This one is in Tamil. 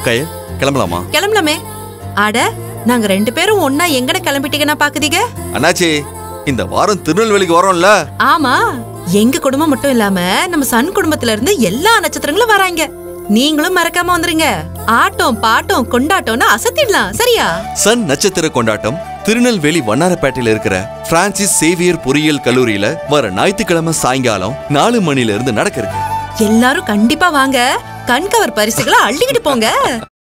கயல் கிளம்பலாமா கிளம்பலாமே அட நாங்க ரெண்டு பேரும் ஒன்னா எங்கன கிளம்பிட்டீங்கன்னா பாக்குதீங்க அண்ணாச்சி இந்த வாரம் திருநெல்வேலிக்கு வரோம்ல ஆமா எங்க குடும்பம் மட்டும் இல்லாம நம்ம சன் குடும்பத்துல இருந்து எல்லா நட்சத்திரங்களும் வராங்க நீங்களும் மறக்காம வந்துருங்க ஆட்டம் பாட்டம் கொண்டாட்டம்னு அசத்திடலாம் சரியா சன் நட்சத்திர கொண்டாட்டம் திருநெல்வேலி வண்ணாரப்பேட்டையில இருக்கிற பிரான்சிஸ் சேவியர் பொறியியல் கல்லூரியில வர ஞாயிற்றுக்கிழமை சாயங்காலம் நாலு மணில இருந்து நடக்க இருக்கு எல்லாரும் கண்டிப்பா வாங்க கண்கவர் பரிசுகளை அள்ளிக்கிட்டு போங்க